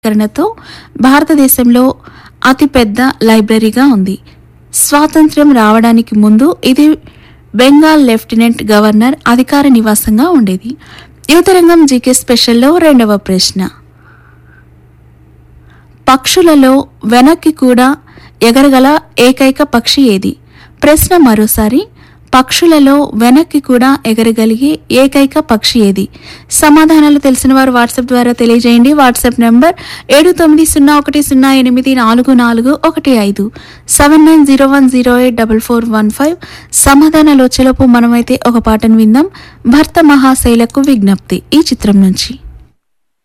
కరణతో భారతదేశంలో అతిపెద్ద లైబ్రరీగా ఉంది స్వాతంత్ర్యం రావడానికి ముందు ఇది బెంగాల్ లెఫ్టినెంట్ గవర్నర్ అధికార నివాసంగా ఉండేది యువతరంగం జీకే స్పెషల్లో రెండవ ప్రశ్న పక్షులలో వెనక్కి కూడా ఎగరగల ఏకైక పక్షి ఏది ప్రశ్న మరోసారి పక్షులలో వెనక్కి కూడా ఎగరగలిగే ఏకైక పక్షి ఏది సమాధానాలు తెలిసిన వారు వాట్సాప్ ద్వారా తెలియజేయండి వాట్సాప్ నంబర్ ఏడు తొమ్మిది సున్నా ఒకటి సున్నా ఎనిమిది నాలుగు నాలుగు ఒకటి ఐదు seven nine zero one zero eight double four one five సమాధానాలు వచ్చేలోపు మనమైతే ఒక పాటను విందాం భర్త మహాశైలకు విజ్ఞప్తి ఈ చిత్రం నుంచి